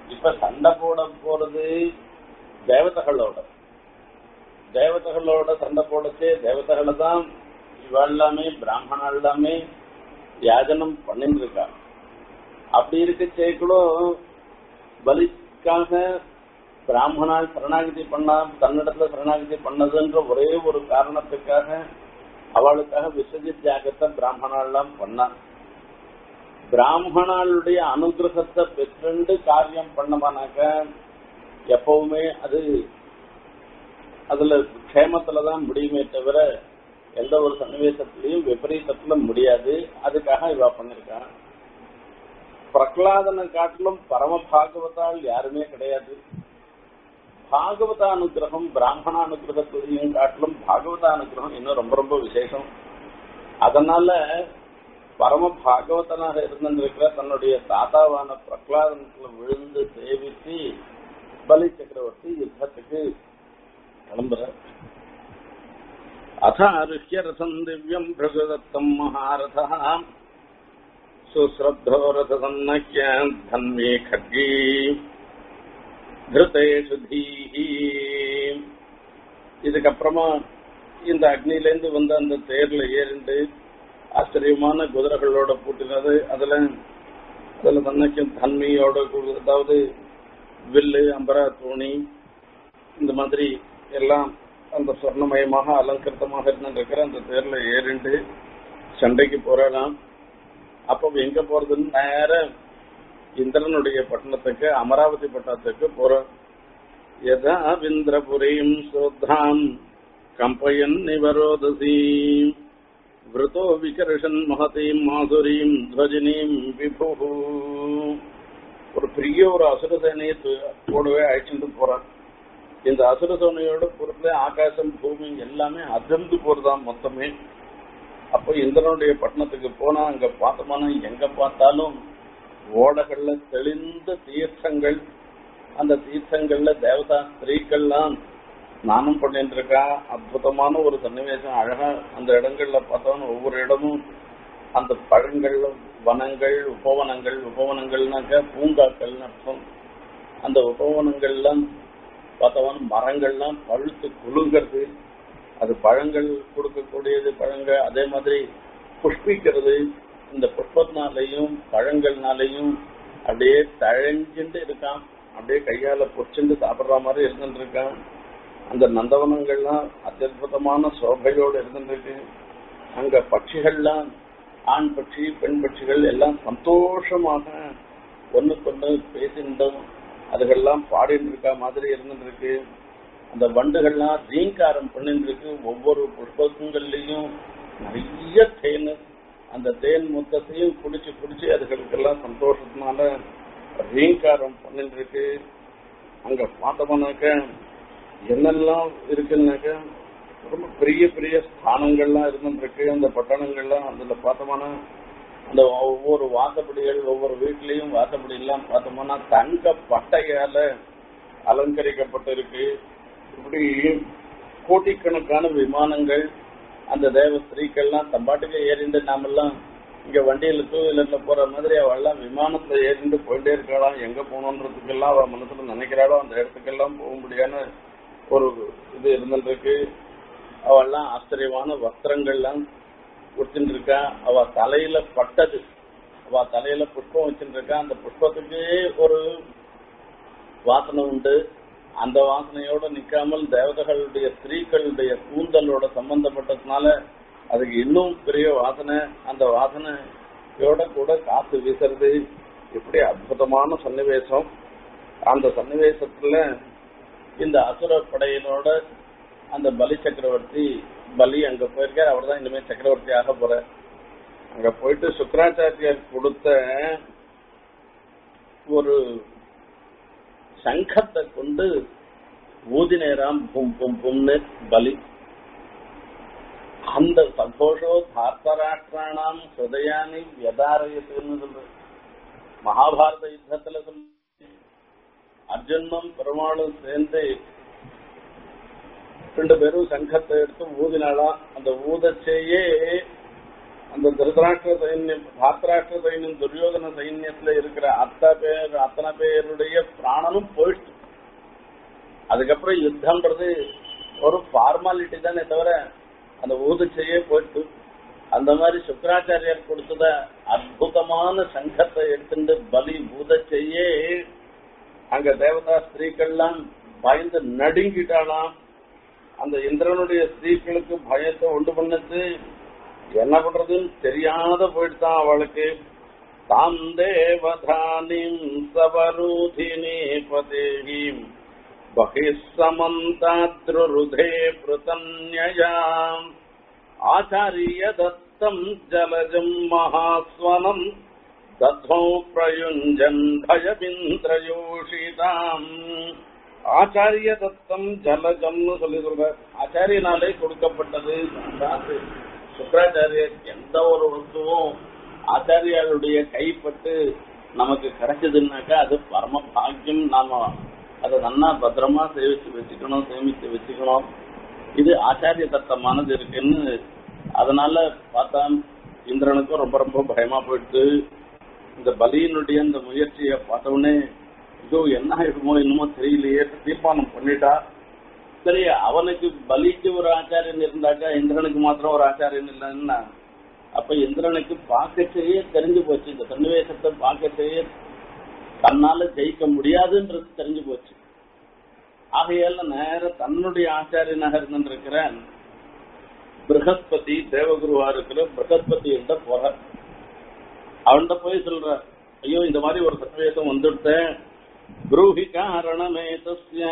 இப்ப சண்டை போட போறது தேவதைகளோட தேவதைகளோட சண்டை போடச்சே தேவதைகளை தான் இவ எல்லாமே பிராமணா எல்லாமே யாஜனம் பண்ணிட்டு இருக்கா அப்படி இருக்கச்சே கூட பலிக்காக பிராமணா சரணாகதி பண்ணா தன்னிடத்துல சரணாகதி பண்ணதுன்ற ஒரே ஒரு காரணத்துக்காக அவளுக்காக விஸ்வஜித் தியாகத்தை பிராமணாலாம் பண்ணா பிராமணாளுடைய அனுகிரகத்தை பெற்றுண்டு காரியம் பண்ணமானாக்க எப்பவுமே அது அதுல க்ஷேமத்துலதான் முடியுமே தவிர எந்த ஒரு சன்னிவேசத்திலையும் விபரீதத்துல முடியாது அதுக்காக இவ பண்ணிருக்கா பிரகலாதனை காட்டிலும் பரம பாகவதால் யாருமே கிடையாது பாகவத அனுகிரகம் பிராமண அனுகிரகத்தையும் காட்டிலும் பாகவத அனுகிரகம் இன்னும் ரொம்ப ரொம்ப விசேஷம் அதனால பரம பாகவதனாக இருந்திருக்கிற தன்னுடைய தாத்தாவான பிரகலாதனத்துல விழுந்து சேவித்து பலி சக்கரவர்த்தி யுத்தத்துக்கு கிளம்புற அதாருஷ்ய ரசம் திவ்யம் பிரகதத்தம் மகாரதா சுஸ்ரத்தோ ரசசன்னக்கிய தன்மே खड्गी திருத்தேஷு தீஹி இதுக்கப்புறமா இந்த அக்னிலேருந்து வந்த அந்த தேர்ல ஏறிண்டு ஆச்சரியமான குதிரைகளோட பூட்டினது அதுல அதுல தன்னைக்கும் தன்மையோட கூ- அதாவது வில்லு அம்பரா தோணி இந்த மாதிரி எல்லாம் அந்த சொர்ணமயமாக அலங்கிருத்தமாக இருந்திருக்கிற அந்த தேர்ல ஏறிண்டு சண்டைக்கு போறாளாம் அப்போ எங்க போறதுன்னு நேர இந்திரனுடைய பட்டணத்துக்கு அமராவதி பட்டணத்துக்கு போறோம் யதா விந்திரபுரீம் சோத்ராம் கம்பயன் நிவரோதசி விருத்தோ விகர்ஷன் மகதீம் மாதுரீம் துவஜினீம் விபு ஒரு பெரிய ஒரு அசுர சேனையை து- கூடவே அழைச்சிட்டு போறான் இந்த அசுர சேனையோட பொறுத்துல ஆகாசம் பூமி எல்லாமே அதிர்ந்து போறதாம் மொத்தமே அப்போ இந்திரனுடைய பட்டணத்துக்கு போனா அங்க பார்த்தோம்னா எங்க பார்த்தாலும் ஓடகள்ல தெளிந்த தீர்த்தங்கள் அந்த தீர்த்தங்கள்ல தேவதா ஸ்திரீக்கள்லாம் ஸ்நானம் பண்ணிட்டு இருக்கா அற்புதமான ஒரு சன்னிவேசம் அழகா அந்த இடங்கள்ல பார்த்தோம்னா ஒவ்வொரு இடமும் அந்த பழங்கள் வனங்கள் உபவனங்கள் உபவனங்கள்னாக்க பூங்காக்கள்னு அர்த்தம் அந்த உபவனங்கள்லாம் பார்த்தவன் மரங்கள்லாம் பழுத்து குலுங்கிறது அது பழங்கள் கொடுக்கக்கூடியது பழங்கள் அதே மாதிரி புஷ்பிக்கிறது இந்த புஷ்பத்தினாலையும் பழங்கள்னாலையும் அப்படியே தழைஞ்சுட்டு இருக்கான் அப்படியே கையால பொச்சுண்டு சாப்பிடுற மாதிரி இருந்துட்டு இருக்கான் அந்த நந்தவனங்கள்லாம் அத்தியுதமான சோபையோடு இருந்துருக்கு அங்க பட்சிகள்லாம் ஆண் பட்சி பெண் பட்சிகள் எல்லாம் சந்தோஷமாக ஒண்ணுக்கொண்ணு பேசிட்டோம் அதுகள்லாம் பாடிட்டு இருக்கா மாதிரி இருந்துட்டு இருக்கு அந்த வண்டுகள்லாம் ரீங்காரம் பண்ணிட்டு இருக்கு ஒவ்வொரு புஷ்பங்கள்லயும் நிறைய தேன் அந்த தேன் மொத்தத்தையும் குடிச்சு குடிச்சு அதுகளுக்கெல்லாம் சந்தோஷத்தினால ரீங்காரம் பண்ணிட்டு இருக்கு அங்க பார்த்தோம்னாக்க என்னெல்லாம் இருக்குன்னாக்க ரொம்ப பெரிய பெரிய ஸ்தானங்கள்லாம் இருந்துருக்கு அந்த பட்டணங்கள்லாம் அதுல பார்த்தோம்னா அந்த ஒவ்வொரு வாசப்படிகள் ஒவ்வொரு வீட்லயும் வாசப்படி எல்லாம் பார்த்தோம்னா தங்க பட்டையால அலங்கரிக்கப்பட்டிருக்கு இப்படி கோட்டிக்கணக்கான விமானங்கள் அந்த தேவ ஸ்திரீக்கள்லாம் தம்பாட்டுக்கு ஏறிண்டு நாமெல்லாம் இங்க வண்டியில டூ வீலர்ல போற மாதிரி அவெல்லாம் விமானத்துல ஏறிண்டு போயிட்டே இருக்கலாம் எங்க போகணுன்றதுக்கெல்லாம் அவ மனசுல நினைக்கிறாளோ அந்த இடத்துக்கெல்லாம் போக முடியாத ஒரு இது இருந்துருக்கு அவெல்லாம் ஆச்சரியமான வஸ்திரங்கள்லாம் கொடுத்துட்டு இருக்கா அவ தலையில பட்டது அவ தலையில புஷ்பம் வச்சுட்டு இருக்கா அந்த புஷ்பத்துக்கே ஒரு வாசனை உண்டு அந்த வாசனையோட நிக்காமல் தேவதைகளுடைய ஸ்திரீகளுடைய கூந்தலோட சம்பந்தப்பட்டதுனால அதுக்கு இன்னும் பெரிய வாசனை அந்த வாசனையோட கூட காத்து வீசுறது இப்படி அற்புதமான சன்னிவேசம் அந்த சன்னிவேசத்துல இந்த அசுர படையினோட அந்த பலி சக்கரவர்த்தி பலி அங்க போயிருக்கார் அவர் தான் இனிமே சக்கரவர்த்தி ஆக போற அங்க போயிட்டு சுக்கராச்சாரியார் கொடுத்த ஒரு சங்கத்தை கொண்டு ஊதினேராம் பும் பும் பும்னு பலி அந்த சந்தோஷோ தார்த்தராஷ்டிராணாம் ஹிருதயானி வியதாரயத்துன்னு சொல்ற மகாபாரத யுத்தத்துல சொல்ல அர்ஜுனும் பெருமாளும் சேர்ந்து ரெண்டு பேரும் சங்கத்தை எடுத்து ஊதினாலாம் அந்த ஊதச்சேயே அந்த திருதராஷ்டிர சைன்யம் தாத்ராஷ்டிர சைன்யம் துரியோதன சைன்யத்துல இருக்கிற அத்தனை பேர் அத்தனை பேருடைய பிராணனும் போயிடுச்சு அதுக்கப்புறம் யுத்தம்ன்றது ஒரு ஃபார்மாலிட்டி தானே தவிர அந்த ஊதுச்சையே போயிட்டு அந்த மாதிரி சுக்கராச்சாரியார் கொடுத்தத அற்புதமான சங்கத்தை எடுத்துட்டு பலி பூதச்சையே அங்க தேவதா ஸ்திரீக்கள்லாம் பயந்து நடுங்கிட்டாலாம் அந்த இந்திரனுடைய ஸ்திரீகளுக்கு பயத்தை உண்டு பண்ணது என்ன பண்றதுன்னு தெரியாத போயிட்டுதான் அவளுக்கு தாம் தேவதானிம் சவரூதினி பதேகிம் बहिस्समन्ताद्रुरुधे पृतन्ययाम् आचार्य दत्तम् जलजम् महास्वनम् दध्मौ प्रयुञ्जन् भयमिन्द्रयोषिताम् ஆச்சாரிய தத்தம் ஜலஜம்னு சொல்லி சொல்ற ஆச்சாரியனாலே கொடுக்கப்பட்டது அதாவது சுக்கராச்சாரியர் எந்த ஒரு வஸ்துவும் ஆச்சாரியாருடைய கைப்பட்டு நமக்கு கிடைச்சதுன்னாக்கா அது பரம பாக்கியம் நாம அதை நல்லா பத்திரமா சேமிச்சு வச்சுக்கணும் சேமிச்சு வச்சுக்கணும் இது ஆச்சாரிய தத்தமானது இருக்குன்னு அதனால பார்த்தா இந்திரனுக்கும் ரொம்ப ரொம்ப பயமா போயிடுச்சு இந்த பலியினுடைய இந்த முயற்சியை பார்த்த உடனே ஐயோ என்ன ஆயிடுமோ என்னமோ தெரியலையே தீர்மானம் பண்ணிட்டா சரி அவனுக்கு பலிக்கு ஒரு ஆச்சாரியன் இருந்தாக்கா இந்திரனுக்கு மாத்திரம் ஒரு ஆச்சாரியன் இல்லைன்னா அப்ப இந்திரனுக்கு பார்க்கச்சேயே தெரிஞ்சு போச்சு இந்த சன்னிவேசத்தை பார்க்கச்சேயே தன்னால ஜெயிக்க முடியாதுன்றது தெரிஞ்சு போச்சு ஆகையால நேர தன்னுடைய ஆச்சாரியனாக இருந்திருக்கிற பிரகஸ்பதி தேவகுருவா இருக்கிற பிரகஸ்பதி என்ற போற அவன்கிட்ட போய் சொல்ற ஐயோ இந்த மாதிரி ஒரு சன்னிவேசம் வந்துட்டேன் ब्रूहि कारणमेतस्य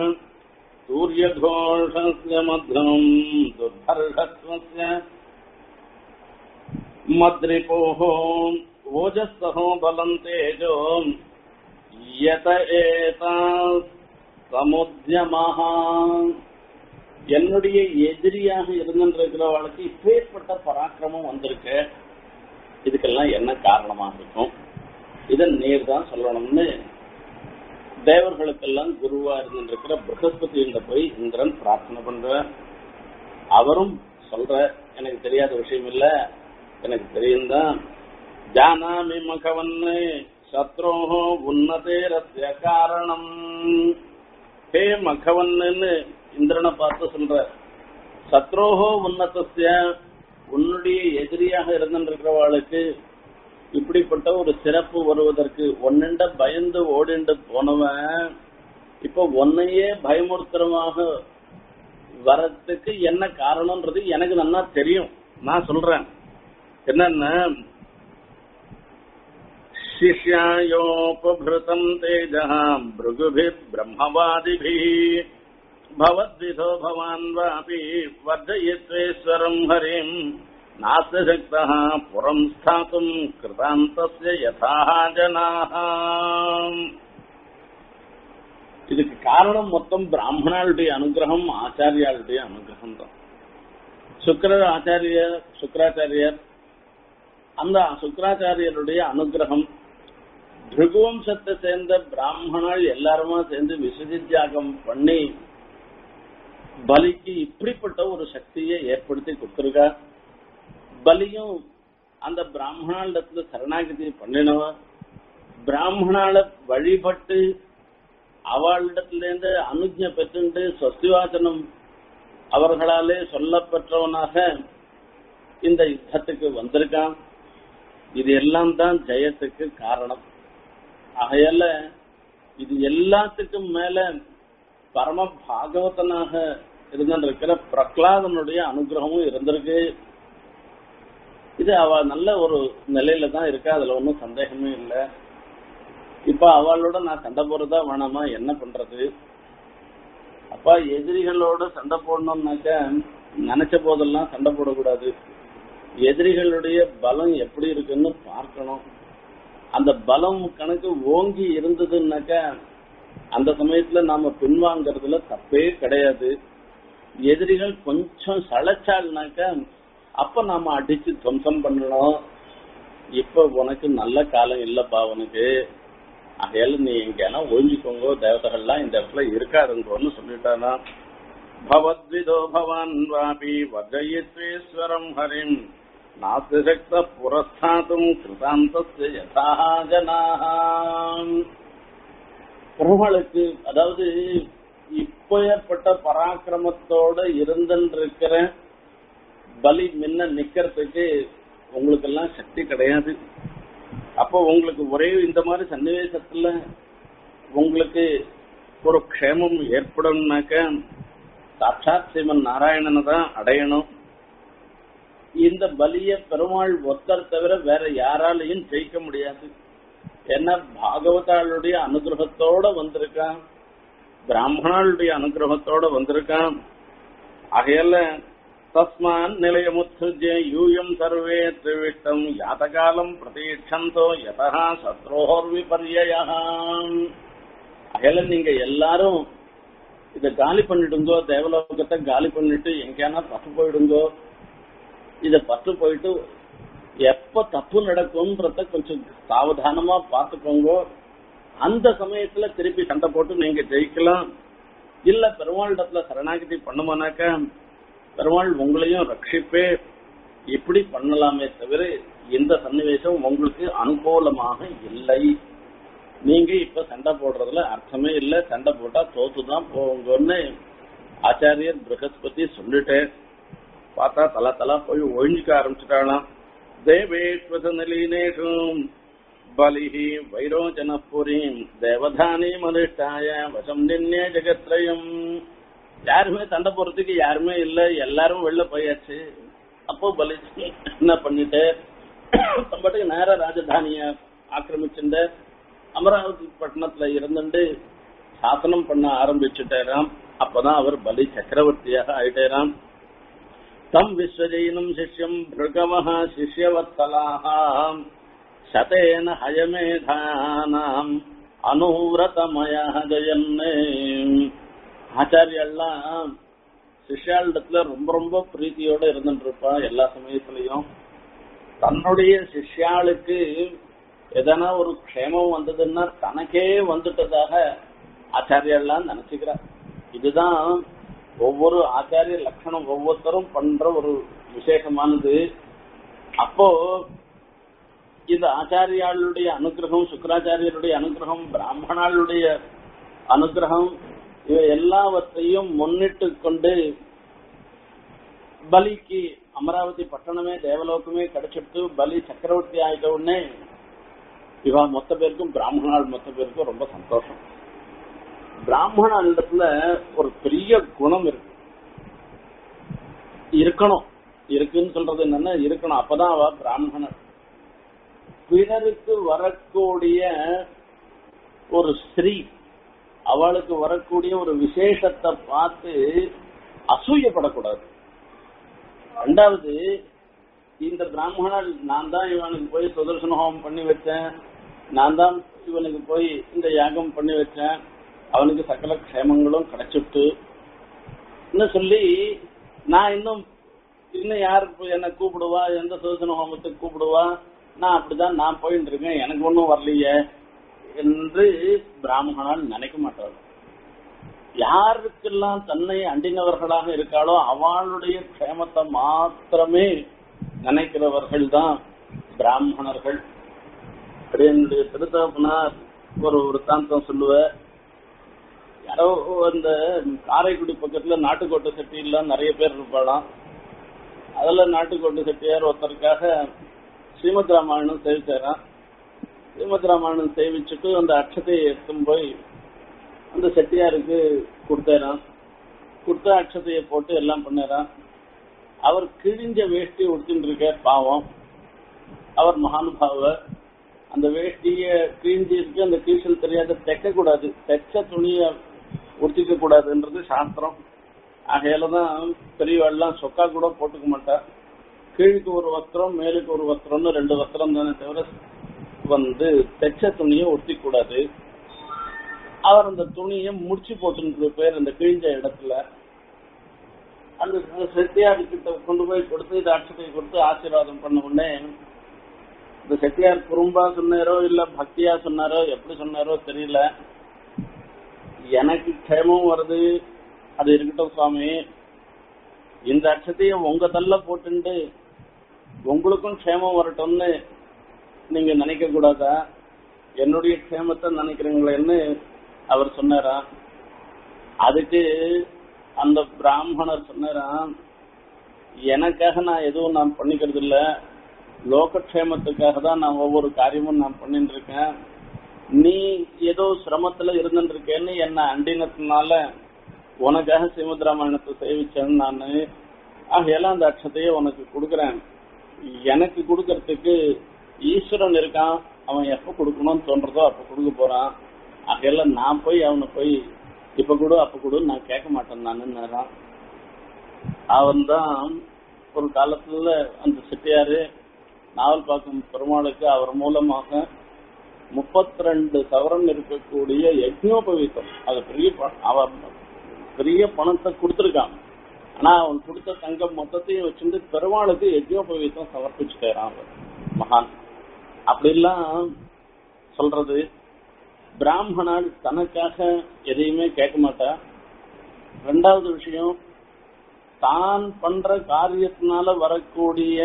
सूर्यघोषस्य मध्यम् दुर्धर्षत्वस्य मद्रिपोः ओजस्तहो बलम् तेजो यत एता சமுத்தியமாக என்னுடைய எதிரியாக இருந்திருக்கிறவளுக்கு இப்பேற்பட்ட பராக்கிரமம் வந்திருக்கு இதுக்கெல்லாம் என்ன காரணமாக இருக்கும் இதை நீர் தான் சொல்லணும்னு தேவர்களுக்கெல்லாம் குருவா இருந்திருக்கிற பிரகஸ்பதியிட போய் இந்திரன் பிரார்த்தனை பண்ற அவரும் சொல்ற எனக்கு தெரியாத விஷயம் இல்ல எனக்கு தெரியும் தான் ஜானாமி மகவன்னு சத்ரோஹோ உன்னதேரஸ்ய காரணம் ஹே மகவன்னு இந்திரனை பார்த்து சொல்ற சத்ரோஹோ உன்னதஸ்ய உன்னுடைய எதிரியாக இருந்திருக்கிறவாளுக்கு இப்படிப்பட்ட ஒரு சிறப்பு வருவதற்கு ஒன்னண்ட பயந்து ஓடிண்டு போனவன் இப்ப ஒன்னையே பயமுறுத்தரமாக வரத்துக்கு என்ன காரணம்ன்றது எனக்கு நல்லா தெரியும் நான் சொல்றேன் என்னன்னா शिष्यायोपभृतम् तेजः भृगुभिः ब्रह्मवादिभिः भवद्विधो भवान् वापि वर्धयित्वेश्वरम् हरिम् नास्य शक्तः पुरम् स्थातुम् कृतान्तस्य यथाः जनाः இதுக்கு காரணம் மொத்தம் பிராமணாளுடைய அனுகிரகம் ஆச்சாரியாளுடைய அனுகிரகம் தான் சுக்கர ஆச்சாரியர் சுக்கராச்சாரியர் அந்த சுக்கராச்சாரியருடைய அனுகிரகம் பிருகுவம்சத்தை சேர்ந்த பிராமணால் எல்லாருமா சேர்ந்து விசதித்தியாகம் பண்ணி பலிக்கு இப்படிப்பட்ட ஒரு சக்தியை ஏற்படுத்தி கொடுத்திருக்கா பலியும் அந்த பிராமணாளிடத்துல சரணாகதி பண்ணினவ பிராமணால வழிபட்டு அவளிடத்துல இருந்து அனுஜை பெற்றுண்டு சொஸ்திவாசனம் அவர்களாலே சொல்லப்பெற்றவனாக இந்த யுத்தத்துக்கு வந்திருக்கான் இது எல்லாம் தான் ஜெயத்துக்கு காரணம் ஆகையால இது எல்லாத்துக்கும் மேல பரம பாகவதனாக இருந்திருக்கிற பிரகலாதனுடைய அனுகிரகமும் இருந்திருக்கு இது அவ நல்ல ஒரு நிலையில தான் இருக்கா அதுல ஒன்றும் சந்தேகமே இல்லை இப்ப அவளோட நான் சண்டை போறதா வேணாமா என்ன பண்றது அப்ப எதிரிகளோட சண்டை போடணும்னாக்க நினைச்ச போதெல்லாம் சண்டை போடக்கூடாது எதிரிகளுடைய பலம் எப்படி இருக்குன்னு பார்க்கணும் அந்த பலம் கணக்கு ஓங்கி இருந்ததுன்னாக்க அந்த சமயத்துல நாம பின்வாங்கறதுல தப்பே கிடையாது எதிரிகள் கொஞ்சம் சளைச்சாள்னாக்க அப்ப நாம அடிச்சு துவம்சம் பண்ணணும் இப்ப உனக்கு நல்ல காலம் இல்லப்பா உனக்கு ஆகையால நீ எங்கன்னா ஒழிஞ்சுக்கோங்க தேவதைகள்லாம் இந்த இடத்துல இருக்காதுங்கன்னு சொல்லிட்டானா பவத்விதோ பவான் வாபி வர்ஜயித்வேஸ்வரம் ஹரிம் நாஸ்தி சக்த புரஸ்தாத்தும் கிருதாந்தஸ்ய யதா ஜனாः பெருமாளுக்கு அதாவது இப்ப ஏற்பட்ட பராக்கிரமத்தோட இருந்திருக்கிற பலி முன்ன நிக்கிறதுக்கு உங்களுக்கு எல்லாம் சக்தி கிடையாது அப்போ உங்களுக்கு ஒரே இந்த மாதிரி சன்னிவேசத்துல உங்களுக்கு ஒரு க்ஷேமம் ஏற்படும்னாக்க சாட்சாத் சிவன் நாராயணனை தான் அடையணும் இந்த பலிய பெருமாள் ஒத்தர் தவிர வேற யாராலையும் ஜெயிக்க முடியாது ஏன்னா பாகவதாளுடைய அனுகிரகத்தோட வந்திருக்கான் பிராமணாளுடைய அனுகிரகத்தோட வந்திருக்கான் ஆகையால தஸ்மான் நிலையமுத்ஸுஜ்ய யூயம் சர்வே திரிவிஷ்டம் யாதகாலம் பிரதீட்சந்தோ யதா சத்ரோர் விபர்யாம் அகையில நீங்க எல்லாரும் இத காலி பண்ணிடுங்கோ தேவலோகத்தை காலி பண்ணிட்டு எங்கேனா பத்து போயிடுங்கோ இத பத்து போயிட்டு எப்ப தப்பு நடக்கும்ன்றத கொஞ்சம் சாவதானமா பாத்துக்கோங்க அந்த சமயத்துல திருப்பி சண்டை போட்டு நீங்க ஜெயிக்கலாம் இல்ல பெருமாளிடத்துல சரணாகதி பண்ணுமானாக்கா பெருமாள் உங்களையும் ரட்சிப்பே இப்படி பண்ணலாமே தவிர இந்த சன்னிவேசம் உங்களுக்கு அனுகூலமாக இல்லை நீங்க இப்ப சண்டை போடுறதுல அர்த்தமே இல்ல சண்டை போட்டா தோத்துதான் போங்கன்னு ஆச்சாரியர் பிரகஸ்பதி சொல்லிட்டேன் பார்த்தா தலா தலா போய் ஒழிஞ்சுக்க ஆரம்பிச்சுட்டாளாம் தேவேஸ்வத நிலீனேஷும் பலிஹி வைரோஜனபுரீம் தேவதானி மதிஷ்டாய வசம் நின்னே ஜெகத்ரயம் யாருமே சண்டை போறதுக்கு யாருமே இல்ல எல்லாரும் வெளில போயாச்சு அப்போ பலி என்ன பண்ணிட்டு பாட்டுக்கு நேர ராஜதானிய ஆக்கிரமிச்சுட்டு அமராவதி பட்டணத்துல இருந்துட்டு சாசனம் பண்ண ஆரம்பிச்சுட்டாராம் அப்பதான் அவர் பலி சக்கரவர்த்தியாக ஆயிட்டாராம் தம் விஸ்வஜயினம் சிஷ்யம் பிருகவः சிஷ்யவத்சலாः சதேன ஹயமேதானாம் அனுவிரதமய ஜயன்னு ஆச்சாரியெல்லாம் சிஷ்யாளிடத்துல ரொம்ப ரொம்ப பிரீத்தியோட இருந்துட்டு இருப்பா எல்லா சமயத்திலையும் தன்னுடைய சிஷ்யாளுக்கு எதனா ஒரு க்ஷேமம் வந்ததுன்னா தனக்கே வந்துட்டதாக ஆச்சாரியெல்லாம் நினைச்சுக்கிறார் இதுதான் ஒவ்வொரு ஆச்சாரிய லட்சணம் ஒவ்வொருத்தரும் பண்ற ஒரு விசேஷமானது அப்போ இந்த ஆச்சாரியாளுடைய அனுகிரகம் சுக்கராச்சாரியருடைய அனுகிரகம் பிராமணாளுடைய அனுகிரகம் இவை எல்லாவற்றையும் முன்னிட்டு கொண்டு பலிக்கு அமராவதி பட்டணமே தேவலோகமே கிடைச்சிட்டு பலி சக்கரவர்த்தி ஆயிட்ட உடனே இவா மொத்த பேருக்கும் பிராமணாள் மொத்த பேருக்கும் ரொம்ப சந்தோஷம் பிராமணத்துல ஒரு பெரிய குணம் இருக்கு இருக்கணும் இருக்குன்னு சொல்றது என்னன்னா இருக்கணும் அப்பதான் அவ பிராமணன் பிறருக்கு வரக்கூடிய ஒரு ஸ்திரீ அவளுக்கு வரக்கூடிய ஒரு விசேஷத்தை பார்த்து அசூயப்படக்கூடாது ரெண்டாவது இந்த பிராமணன் நான் தான் இவனுக்கு போய் சுதர்சன ஹோமம் பண்ணி வச்சேன் நான் தான் இவனுக்கு போய் இந்த யாகம் பண்ணி வச்சேன் அவனுக்கு சகல க்ஷேமங்களும் கிடைச்சிட்டு இன்னும் சொல்லி நான் இன்னும் இன்னும் யாரு போய் என்ன கூப்பிடுவா எந்த சுதர்சன ஹோமத்துக்கு கூப்பிடுவா நான் அப்படிதான் நான் போயிட்டு இருக்கேன் எனக்கு ஒன்றும் வரலையே என்று பிராமணால் நினைக்க மாட்டார் யாருக்கெல்லாம் தன்னை அண்டினவர்களாக இருக்காளோ அவளுடைய க்ஷேமத்தை மாத்திரமே நினைக்கிறவர்கள் தான் பிராமணர்கள் என்னுடைய திருத்தகப்பனார் ஒரு விற்த்தாந்தம் சொல்லுவ யாரோ அந்த காரைக்குடி பக்கத்துல நாட்டுக்கோட்டை செட்டியெல்லாம் நிறைய பேர் இருப்பாளாம் அதுல நாட்டுக்கோட்டை செட்டியார் ஒருத்தருக்காக ஸ்ரீமத் ராமாயணம் சேவிச்சாராம் ஸ்ரீமத் ராமாயணம் சேவிச்சுட்டு அந்த அக்ஷதையை எடுத்துன்னு போய் அந்த செட்டியாருக்கு கொடுத்தாராம் கொடுத்த அக்ஷதையை போட்டு எல்லாம் பண்ணாராம் அவர் கிழிஞ்ச வேஷ்டி உடுத்தின்னு இருக்கார் பாவம் அவர் மகானுபாவர் அந்த வேஷ்டிய கிழிஞ்சி இருக்கு அந்த கீழ்ச்சல் தெரியாத தைக்க கூடாது தைச்ச துணிய உடுத்திக்க கூடாதுன்றது சாஸ்திரம் ஆகையால தான் பெரியவாள்லாம் சொக்கா கூட போட்டுக்க மாட்டா கீழுக்கு ஒரு வஸ்திரம் மேலுக்கு ஒரு வஸ்திரம்னு ரெண்டு வஸ்திரம் தானே தவிர வந்து தைச்ச துணியை உடுத்திக்க கூடாது அவர் அந்த துணியை முடிச்சு போட்டு பேர் அந்த கிழிஞ்ச இடத்துல அந்த செட்டியார் கிட்ட கொண்டு போய் கொடுத்து இந்த அட்சத்தை கொடுத்து ஆசீர்வாதம் பண்ண உடனே இந்த செட்டியார் குறும்பா சொன்னாரோ இல்ல பக்தியா சொன்னாரோ எப்படி சொன்னாரோ தெரியல எனக்கு க்ஷேமம் வருது அது இருக்கட்டும் சுவாமி இந்த அட்சத்தைய உங்க தள்ள போட்டுண்டு உங்களுக்கும் க்ஷேமம் வரட்டும்னு நீங்க நினைக்க கூடாதா என்னுடைய க்ஷேமத்தை நினைக்கிறீங்களேன்னு அவர் சொன்னாரா அதுக்கு அந்த பிராமணர் சொன்னாராம் எனக்காக நான் எதுவும் நான் பண்ணிக்கிறது இல்ல லோகக்ஷேமத்துக்காக தான் நான் ஒவ்வொரு காரியமும் நான் பண்ணிட்டு இருக்கேன் நீ ஏதோ சிரமத்துல இருந்துட்டு இருக்கேன்னு என்ன அண்டினத்தினால உனக்காக ஸ்ரீமத் ராமாயணத்தை சேவிச்சேன்னு நானு ஆகையெல்லாம் அந்த அக்ஷத்தையே உனக்கு கொடுக்குறேன் எனக்கு கொடுக்கறதுக்கு ஈஸ்வரன் இருக்கான் அவன் எப்ப கொடுக்கணும்னு தோன்றதோ அப்ப கொடுக்க போறான் ஆகையெல்லாம் நான் போய் அவனை போய் இப்ப கொடு அப்ப கொடு நான் கேட்க மாட்டேன் நானு அவன் தான் ஒரு காலத்துல அந்த செட்டியாரு நாவல் பார்க்கும் பெருமாளுக்கு அவர் மூலமாக முப்பத்தி ரெண்டு சவரன் இருக்கக்கூடிய யஜ்னோபவீதம் அது பெரிய ப- அவன் பெரிய பணத்தை கொடுத்துருக்கான் ஆனா அவன் கொடுத்த தங்கம் மொத்தத்தையும் வச்சுட்டு பெருமாளுக்கு யஜ்னோபவீதம் சமர்ப்பிச்சுட்டான் அவர் மகான் அப்படிலாம் சொல்றது பிராமணால் தனக்காக எதையுமே கேட்க மாட்டா ரெண்டாவது விஷயம் தான் பண்ற காரியத்தினால வரக்கூடிய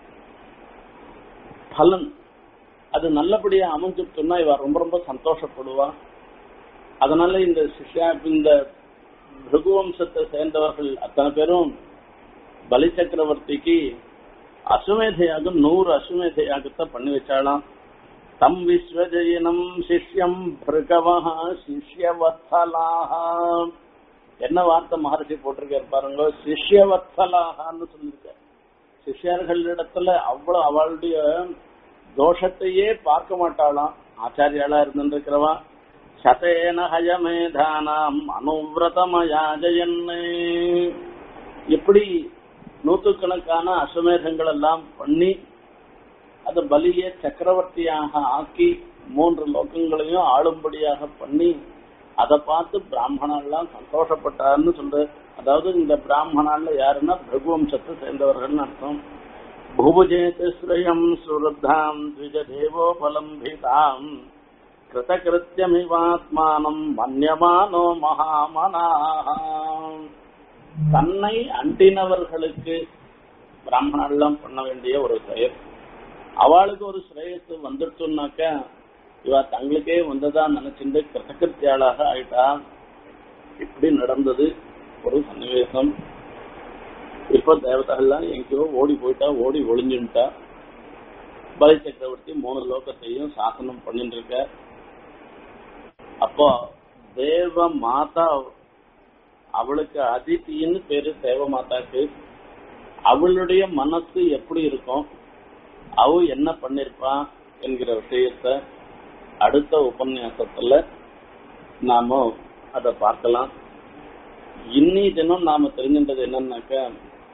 பலன் அது நல்லபடியா அமைஞ்சுட்டுன்னா இவ ரொம்ப ரொம்ப சந்தோஷப்படுவா அதனால இந்த சிஷ்யா இந்த பிருகுவம்சத்தை சேர்ந்தவர்கள் அத்தனை பேரும் பலி சக்கரவர்த்திக்கு அசுமேத யாகம் நூறு அசுமேத யாகத்தை பண்ணி வச்சாலாம் தம் விஸ்வஜயினம் சிஷ்யம் பிருகவா சிஷ்யவத்சலாக என்ன வார்த்தை மகர்ஷி போட்டிருக்காரு பாருங்க சிஷ்யவத்சலாகன்னு சொல்லியிருக்காரு சிஷ்யர்களிடத்துல அவ்வளவு அவளுடைய தோஷத்தையே பார்க்க மாட்டாளாம் ஆச்சாரியாளா இருந்திருக்கிறவா சதேன ஹயமேதானாம் அனுவிரதமயாஜயன்னு எப்படி நூற்றுக்கணக்கான அசுமேதங்கள் எல்லாம் பண்ணி அந்த பலியை சக்கரவர்த்தியாக ஆக்கி மூன்று லோகங்களையும் ஆளும்படியாக பண்ணி அதை பார்த்து பிராமணாலாம் சந்தோஷப்பட்டார்னு சொல்ற அதாவது இந்த பிராமணால யாருன்னா பிரகுவம்சத்தை சேர்ந்தவர்கள்னு அர்த்தம் பூபுஜேத் ஸ்ரயம் சுருத்தாம் த்விஜ தேவோபலம்பிதாம் கிருதகிருத்தியமிவாத்மானம் மன்யமானோ மகாமனாம் தன்னை அண்டினவர்களுக்கு பிராமணெல்லாம் பண்ண வேண்டிய ஒரு செயல் அவளுக்கு ஒரு ஸ்ரேயஸ் வந்துடுச்சுன்னாக்க இவ தங்களுக்கே வந்ததா நினைச்சிட்டு கிருதகிருத்தியாளாக ஆயிட்டா இப்படி நடந்தது ஒரு சன்னிவேசம் இப்ப தேவதைகள்லாம் எங்கேயோ ஓடி போயிட்டா ஓடி ஒளிஞ்சுட்டா பலி சக்கரவர்த்தி மூணு லோகத்தையும் சாசனம் பண்ணிட்டு இருக்க அப்போ தேவ மாதா அவளுக்கு அதித்தின்னு பேரு தேவ மாதாக்கு அவளுடைய மனசு எப்படி இருக்கும் அவ என்ன பண்ணிருப்பா என்கிற விஷயத்த அடுத்த உபன்யாசத்துல நாம அத பார்க்கலாம் இன்னி தினம் நாம தெரிஞ்சின்றது என்னன்னாக்க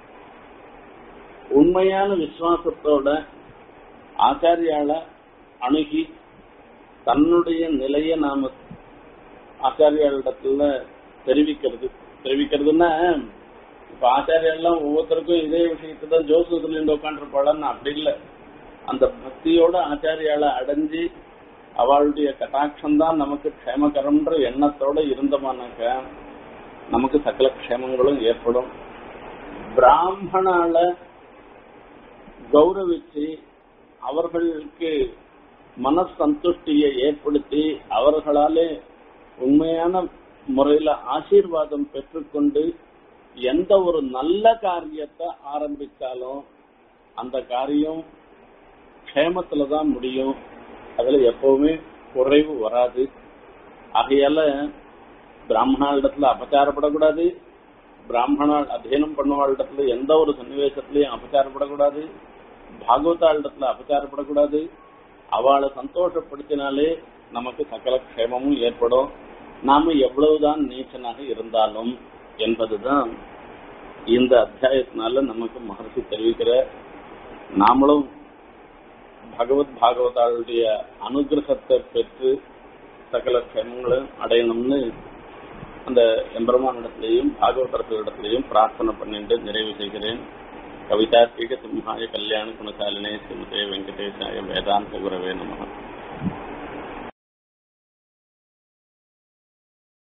உண்மையான விசுவாசத்தோட ஆச்சாரியால அணுகி தன்னுடைய நிலையை நாம ஆச்சாரியாளிடத்துல தெரிவிக்கிறது தெரிவிக்கிறதுன்னா இப்ப ஆச்சாரியெல்லாம் ஒவ்வொருத்தருக்கும் இதே விஷயத்தை தான் ஜோசு சொல்லிட்டு உட்காந்துருப்பாளன்னு அப்படி இல்லை அந்த பக்தியோட ஆச்சாரியால அடைஞ்சு அவளுடைய கட்டாட்சம் தான் நமக்கு க்ஷேமகரம்ன்ற எண்ணத்தோட இருந்தோமானாக்க நமக்கு சகல க்ஷேமங்களும் ஏற்படும் பிராமணால கௌரவிச்சு அவர்களுக்கு மனசந்துஷ்டியை ஏற்படுத்தி அவர்களாலே உண்மையான முறையில ஆசீர்வாதம் பெற்றுக்கொண்டு எந்த ஒரு நல்ல காரியத்தை ஆரம்பிச்சாலும் அந்த காரியம் க்ஷேமத்துல தான் முடியும் அதுல எப்பவுமே குறைவு வராது ஆகையால பிராமணாளிடத்துல அபச்சாரப்படக்கூடாது பிராமணால் அத்தியனம் பண்ணவாளிடத்துல எந்த ஒரு சன்னிவேசத்திலையும் அபச்சாரப்படக்கூடாது பாகவதாளிடத்துல அபச்சாரப்படக்கூடாது அவளை சந்தோஷப்படுத்தினாலே நமக்கு சகல க்ஷேமமும் ஏற்படும் நாம எவ்வளவுதான் நீச்சனாக இருந்தாலும் என்பதுதான் இந்த அத்தியாயத்தினால நமக்கு மகர்ஷி தெரிவிக்கிற நாமளும் பகவத் பாகவதாளுடைய அனுகிரகத்தை பெற்று சகல க்ஷேமங்களும் அடையணும்னு அந்த எம்பெருமானிடத்திலையும் பாகவதர்களிடத்திலையும் பிரார்த்தனை பண்ணிட்டு நிறைவு செய்கிறேன் கவிதா ஸ்ரீக சிம்ஹாய கல்யாண குணசாலினே ஸ்ரீமதே வெங்கடேசாய வேதாந்த குரவே நமः